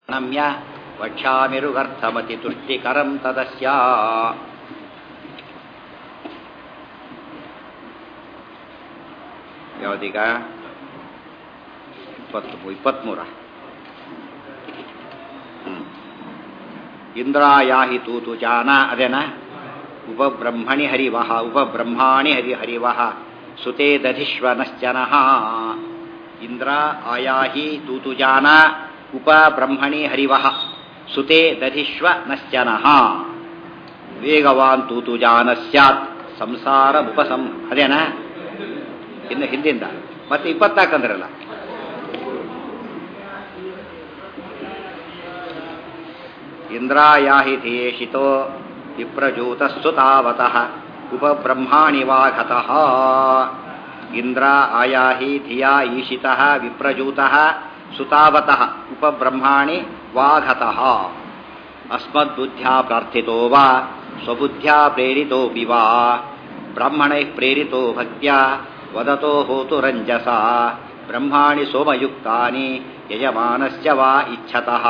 ನಮ್ಯ ವಕ್ಷ್ಯಾಮಿರುಗರ್ಥಮತಿ ತುಷ್ಟಿಕರಂ ತದಸ್ಯ ಯಾವ್ದೀಗ ಇಪ್ಪತ್ತು ಇಪ್ಪತ್ಮೂರ ಹ್ಮ್. ಇಂದ್ರಾಯಾಹಿ ತೂತು ಜಾನ ಅದೇನಾ ಉಪಬ್ರಹ್ಮಣಿ ಹರಿವಹ ಉಪಬ್ರಹ್ಮಾಣಿ ಹರಿ ಹರಿವಹ ಸುತೆ ದಧಿಶ್ವನಶ್ಚನಃ ಇಂದ್ರ ಆಯಾಹಿ ತೂತುಜಾನ ಉಪಬ್ರಹ್ಮಣಿ ಹರಿವಹ ಸುತೆ ದಧಿಶ್ವ ನಶ್ಚನಃ ವೇಗವಾನ್ ತೂತುಜಾನ ಸ್ಯಾತ್ ಸಂಸಾರ ಉಪಸಂ ಅದೇನಾ ಇನ್ನು ಹಿಂದಿಂದ ಮತ್ತೆ ಇಪ್ಪತ್ತಾಕಂದ್ರಲ್ಲ ಇಂದ್ರಾಯಾಹಿ ಧೇಷಿತೋ ವಿಪ್ರಜೂತಸ್ಸು ತಾವತಃ ಉಪಬ್ರಹ್ಮಾಣಿ ವಾಘತಃ ಇಂದ್ರ ಆಯಾಹಿ ಧಿಯಾ ಈಶಿತಃ ವಿಪ್ರಜೂತಃ ಸುತಾವತಃ ಉಪಬ್ರಹ್ಮಾಣಿ ವಾಘತಃ ಅಸ್ಮದ್ಬುದ್ಧ್ಯಾ ಪ್ರಾರ್ಥಿತೋ ವಾ ಸ್ವಬುದ್ಧ್ಯಾ ಪ್ರೇರಿತೋಪಿ ವಾ ಬ್ರಾಹ್ಮಣೈಃ ಪ್ರೇರಿತೋ ಭಕ್ತ್ಯಾ ವದತೋ ಹೋತು ರಂಜಸ ಬ್ರಹ್ಮಾಣಿ ಸೋಮಯುಕ್ತಾನಿ ಯಜಮಾನಸ್ಯ ವಾ ಇಚ್ಛತಃ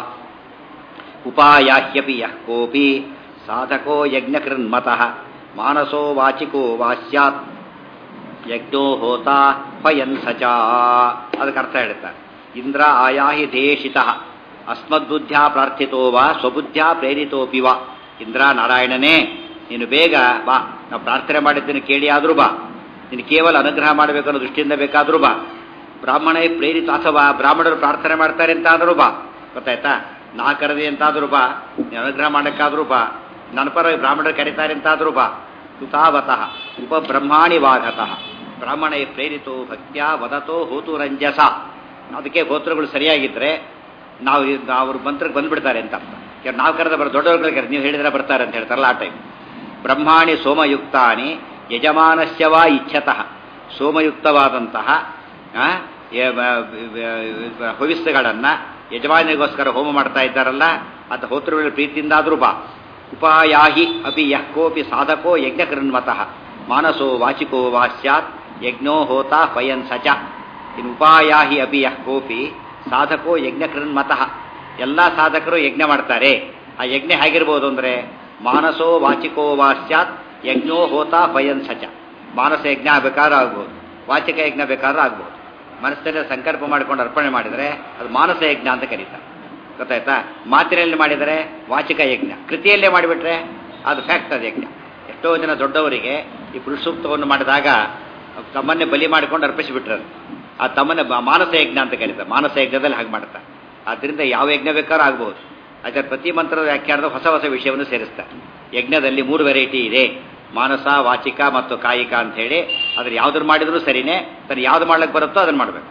ಉಪಾಯಾಹ್ಯಪಿ ಯಃ ಕೋಪಿ ಸಾಧಕೋ ಯಜ್ಞಕೃನ್ಮತಃ ಮಾನಸೋ ವಾಚಿಕೋ ವಾ ಸ್ಯಾತ್ ಯಜ್ಞೋ ಹೋತಾ ಪಯನ್ ಸಚ ಅದಕ್ಕೆ ಅರ್ಥ ಹೇಳ್ತಾರೆ ಇಂದ್ರ ಆಯಾಹಿ ದೇಶಿತ ಅಸ್ಮದ್ಬುದ್ಧ್ಯಾ ಪ್ರಾರ್ಥಿತೋ ವಾ ಸ್ವಬುದ್ಧ್ಯಾ ಪ್ರೇರಿತೋಪಿ ವಾ ಇಂದ್ರ ನಾರಾಯಣನೇ ನೀನು ಬೇಗ ಬಾ ನಾವು ಪ್ರಾರ್ಥನೆ ಮಾಡಿದ್ದೇನೆ ಕೇಳಿ ಆದ್ರೂ ಬಾ ನೀನು ಕೇವಲ ಅನುಗ್ರಹ ಮಾಡಬೇಕು ಅನ್ನೋ ದೃಷ್ಟಿಯಿಂದ ಬೇಕಾದ್ರೂ ಬಾ ಬ್ರಾಹ್ಮಣ ಪ್ರೇರಿತ ಅಥವಾ ಬ್ರಾಹ್ಮಣರು ಪ್ರಾರ್ಥನೆ ಮಾಡ್ತಾರೆ ಅಂತಾದರೂ ಬಾ ಗೊತ್ತಾಯ್ತಾ ನಾ ಕರೆದೆ ಅಂತಾದರೂ ಬಾ ನೀನು ಅನುಗ್ರಹ ಮಾಡಕ್ಕಾದ್ರೂ ಬಾ ನನ್ನ ಪರ ಬ್ರಾಹ್ಮಣರು ಕರೀತಾರೆ ಅಂತಾದರೂ ಬಾ ಸುತಾವತಃ ಉಪಬ್ರಹ್ಮಾಣಿ ವಾಘತಃ ಬ್ರಾಹ್ಮಣ ಪ್ರೇರಿತೋ ಭಕ್ತ್ಯಾ ವದತೋ ಹೋತು ರಂಜಸ ಅದಕ್ಕೆ ಗೋತ್ರಗಳು ಸರಿಯಾಗಿದ್ದರೆ ನಾವು ಅವ್ರ ಮಂತ್ರಕ್ಕೆ ಬಂದ್ಬಿಡ್ತಾರೆ ಅಂತ ಅರ್ಥ ಯಾರು ನಾವು ಕರೆದ ಬರ ದೊಡ್ಡವ್ರು ಕರೆ ನೀವು ಹೇಳಿದ್ರೆ ಬರ್ತಾರೆ ಅಂತ ಹೇಳ್ತಾರಲ್ಲ ಆ ಟೈಮ್ ಬ್ರಹ್ಮಾಣಿ ಸೋಮಯುಕ್ತಾನಿ ಯಜಮಾನಸ್ಯವಾ ಇಚ್ಛತಃ ಸೋಮಯುಕ್ತವಾದಂತಹ ಆ, ಯ- ವ- ವ- ವ- ಹವಿಸ್ಸುಗಳನ್ನ ಯಜಮಾನಿಗೋಸ್ಕರ ಹೋಮ ಮಾಡ್ತಾ ಇದ್ದಾರಲ್ಲ ಅಂತ ಹೋತೃಗಳ ಪ್ರೀತಿಯಿಂದಾದ್ರೂ ಬಾ ಉಪಾಯಾಹಿ ಅಪಿ ಯಃ ಕೋಪಿ ಸಾಧಕೋ ಯಜ್ಞಕೃನ್ಮತಃ ಮಾನಸೋ ವಾಚಿಕೋ ವಾ ಸ್ಯಾತ್ ಯಜ್ಞೋ ಹೋತಾ ಪಯನ್ ಸಚ ಇನ್ನು ಉಪಾಯಾಹಿ ಅಪಿ ಯಃ ಕೋಪಿ ಸಾಧಕೋ ಯಜ್ಞಕೃನ್ಮತಃ ಎಲ್ಲ ಸಾಧಕರು ಯಜ್ಞ ಮಾಡ್ತಾರೆ ಆ ಯಜ್ಞ ಹೇಗಿರ್ಬೋದು ಅಂದ್ರೆ ಮಾನಸೋ ವಾಚಿಕೋ ವಾ ಸ್ಯಾತ್ ಯಜ್ಞೋ ಹೋತಾ ಪಯನ್ ಸಚ ಮಾನಸ ಯಜ್ಞ ಬೇಕಾದ್ರೂ ಆಗ್ಬೋದು ವಾಚಿಕ ಯಜ್ಞ ಬೇಕಾದ್ರೂ ಆಗ್ಬೋದು ಮನಸ್ಸಲ್ಲಿ ಸಂಕಲ್ಪ ಮಾಡಿಕೊಂಡು ಅರ್ಪಣೆ ಮಾಡಿದರೆ ಅದು ಮಾನಸ ಯಜ್ಞ ಅಂತ ಕರೀತಾರೆ ಗೊತ್ತಾಯ್ತಾ ಮಾತಿನಲ್ಲಿ ಮಾಡಿದರೆ ವಾಚಿಕ ಯಜ್ಞ ಕೃತಿಯಲ್ಲೇ ಮಾಡಿಬಿಟ್ರೆ ಅದು ಫ್ಯಾಕ್ಟ್ ಅದು ಯಜ್ಞ ಎಷ್ಟೋ ಜನ ದೊಡ್ಡವರಿಗೆ ಈ ಪುರುಷೂಕ್ತವನ್ನು ಮಾಡಿದಾಗ ತಮ್ಮನ್ನೇ ಬಲಿ ಮಾಡಿಕೊಂಡು ಅರ್ಪಿಸಿಬಿಟ್ರೆ ಆ ತಮ್ಮನ್ನೇ ಬ- ಮಾನಸ ಯಜ್ಞ ಅಂತ ಕರೀತಾರೆ ಮಾನಸ ಯಜ್ಞದಲ್ಲಿ ಹಾಗೆ ಮಾಡ್ತಾರೆ ಆದ್ದರಿಂದ ಯಾವ ಯಜ್ಞ ಬೇಕಾದ್ರೂ ಆಗ್ಬೋದು ಅದರ ಪ್ರತಿ ಮಂತ್ರದ ವ್ಯಾಖ್ಯಾನದ ಹೊಸ ಹೊಸ ವಿಷಯವನ್ನು ಸೇರಿಸ್ತಾರೆ ಯಜ್ಞದಲ್ಲಿ ಮೂರು ವೆರೈಟಿ ಇದೆ ಮಾನಸ ವಾಚಿಕ ಮತ್ತು ಕಾಯಿಕ ಅಂತ ಹೇಳಿ ಅದ್ರ ಯಾವ್ದು ಮಾಡಿದ್ರು ಸರಿನೇ ತನ್ನ ಯಾವ್ದು ಮಾಡ್ಲಿಕ್ಕೆ ಬರುತ್ತೋ ಅದನ್ನ ಮಾಡಬೇಕು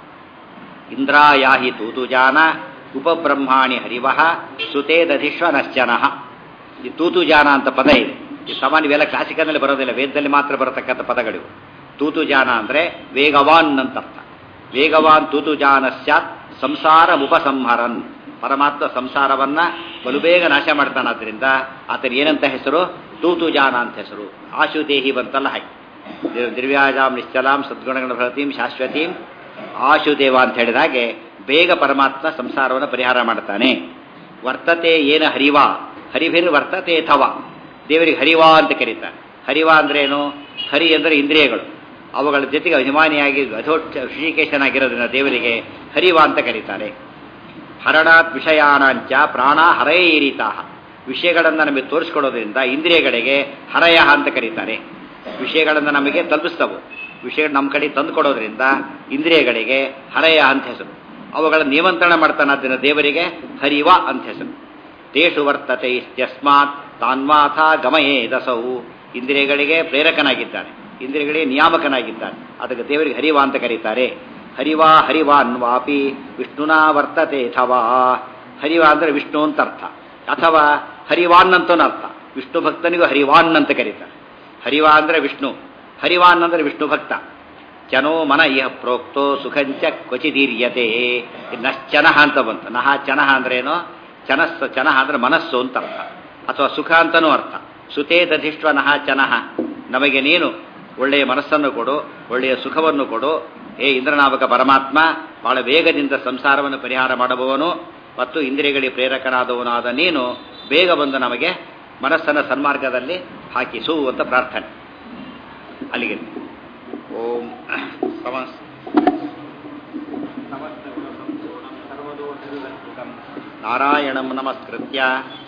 ಇಂದ್ರಾಯಾಹಿ ತೂತುಜಾನ ಉಪಬ್ರಹ್ಮಾಣಿ ಹರಿವಹ ಸುತೇ ದಧಿಶ್ವ ನಶ್ಚನಃ ಈ ತೂತುಜಾನ ಅಂತ ಪದ ಇದೆ ಈ ಸಾಮಾನ್ಯ ಇವೆಲ್ಲ ಕ್ಲಾಸಿಕಲ್ನಲ್ಲಿ ಬರೋದಿಲ್ಲ ವೇದದಲ್ಲಿ ಮಾತ್ರ ಬರತಕ್ಕಂಥ ಪದಗಳಿವು ತೂತುಜಾನ ಅಂದ್ರೆ ವೇಗವಾನ್ ಅಂತ ಅರ್ಥ ವೇಗವಾನ್ ತೂತುಜಾನ ಸ್ಯಾತ್ ಸಂಸಾರ ಉಪಸಂಹರನ್ ಪರಮಾತ್ಮ ಸಂಸಾರವನ್ನ ಬಲು ಬೇಗ ನಾಶ ಮಾಡ್ತಾನಾದ್ರಿಂದ ಆತನ ಏನಂತ ಹೆಸರು ತೂತುಜಾನ ಅಂತ ಹೆಸರು ಆಶುದೇಹಿ ಬಂತಲ್ಲ ಹಾಗೆ ದಿರ್- ದಿವ್ಯಾಜಾಂ ನಿಶ್ಚಲಾಂ ಸದ್ಗುಣಗಳ ಭರತೀಂ ಶಾಶ್ವತೀಂ ಆಶುದೇವ ಅಂತ ಹೇಳಿದ ಹಾಗೆ ಬೇಗ ಪರಮಾತ್ಮ ಸಂಸಾರವನ್ನು ಪರಿಹಾರ ಮಾಡ್ತಾನೆ ವರ್ತತೆ ಏನ ಹರಿವ ಹರಿಭಿರ್ ವರ್ತತೆ ಥವ ದೇವರಿಗೆ ಹರಿವಾ ಅಂತ ಕರೀತಾರೆ ಹರಿವ ಅಂದ್ರೇನು ಹರಿ ಅಂದರೆ ಇಂದ್ರಿಯಗಳು ಅವುಗಳ ಜೊತೆಗೆ ಅಭಿಮಾನಿಯಾಗಿ ಅಧೋಕ್ಷ ಶ್ರೀಕೇಶನಾಗಿರೋದ್ರಿಂದ ದೇವರಿಗೆ ಹರಿವ ಅಂತ ಕರೀತಾರೆ ಹರಣಾತ್ ವಿಷಯಾನಾಂಚ ಪ್ರಾಣ ಹರೈರಿತಾ ವಿಷಯಗಳನ್ನು ನಮಗೆ ತೋರಿಸ್ಕೊಡೋದ್ರಿಂದ ಇಂದ್ರಿಯಗಳಿಗೆ ಹರಯ ಅಂತ ಕರೀತಾರೆ ವಿಷಯಗಳನ್ನು ನಮಗೆ ತಲುಪಿಸ್ತವು ವಿಷಯ ನಮ್ಮ ಕಡೆ ತಂದು ಕೊಡೋದ್ರಿಂದ ಇಂದ್ರಿಯಗಳಿಗೆ ಹರಯ ಅಂತ ಹೆಸರು ಅವುಗಳ ನಿಯಂತ್ರಣ ಮಾಡ್ತಾನಾದ್ರಿಂದ ದೇವರಿಗೆ ಹರಿವ ಅಂತ ಹೆಸರು ತೇಷು ವರ್ತತೆ ಇತ್ಯಸ್ಮಾತ್ ತಾನ್ವಾಥ ಗಮಯೇದಸೌ ಇಂದ್ರಿಯಗಳಿಗೆ ಪ್ರೇರಕನಾಗಿದ್ದಾನೆ ಇಂದ್ರಿಯಗಳಿಗೆ ನಿಯಾಮಕನಾಗಿದ್ದಾನೆ ಅದಕ್ಕೆ ದೇವರಿಗೆ ಹರಿವ ಅಂತ ಕರೀತಾರೆ ಹರಿವಾ ಹರಿವಾನ್ ವಾಪಿ ವಿಷ್ಣುನಾ ವರ್ತತೆ ಅಥವಾ ಹರಿವ ಅಂದ್ರೆ ವಿಷ್ಣು ಅಂತ ಅರ್ಥ ಅಥವಾ ಹರಿವಾನ್ ಅಂತನೂ ಅರ್ಥ ವಿಷ್ಣು ಭಕ್ತನಿಗೂ ಹರಿವಾನ್ ಅಂತ ಕರೀತಾರೆ ಹರಿವ ಅಂದ್ರೆ ವಿಷ್ಣು ಹರಿವಾನ್ ಅಂದ್ರೆ ವಿಷ್ಣು ಭಕ್ತ ಚನೋ ಮನ ಇಹ ಪ್ರೋಕ್ತೋ ಸುಖಂಚ ಕ್ವಚಿದೀರ್ಯತೆ ನಶ್ಚನಃ ಅಂತ ಬಂತು ನಹ ಚನಃ ಅಂದ್ರೆ ಏನು ಚನಸ್ಸ ಚನಃ ಅಂದ್ರೆ ಮನಸ್ಸು ಅಂತ ಅರ್ಥ ಅಥವಾ ಸುಖ ಅಂತನೂ ಅರ್ಥ ಸುತೇ ದಧಿಷ್ವ ನಹ ಚನಃ ನಮಗೆ ನೀನು ಒಳ್ಳೆಯ ಮನಸ್ಸನ್ನು ಕೊಡು ಒಳ್ಳೆಯ ಸುಖವನ್ನು ಕೊಡು ಹೇ ಇಂದ್ರನಾಮಕ ಪರಮಾತ್ಮ ಬಹಳ ವೇಗದಿಂದ ಸಂಸಾರವನ್ನು ಪರಿಹಾರ ಮಾಡಬವನು ಮತ್ತು ಇಂದ್ರಿಯಗಳಿಗೆ ಪ್ರೇರಕನಾದವನಾದ ನೀನು ಬೇಗ ಬಂದು ನಮಗೆ ಮನಸ್ಸನ್ನು ಸನ್ಮಾರ್ಗದಲ್ಲಿ ಹಾಕಿಸು ಅಂತ ಪ್ರಾರ್ಥನೆ ಅಲ್ಲಿಗೆ ಓಂ ಸಮಸ್ ನಾರಾಯಣಂ ನಮಸ್ಕೃತ್ಯ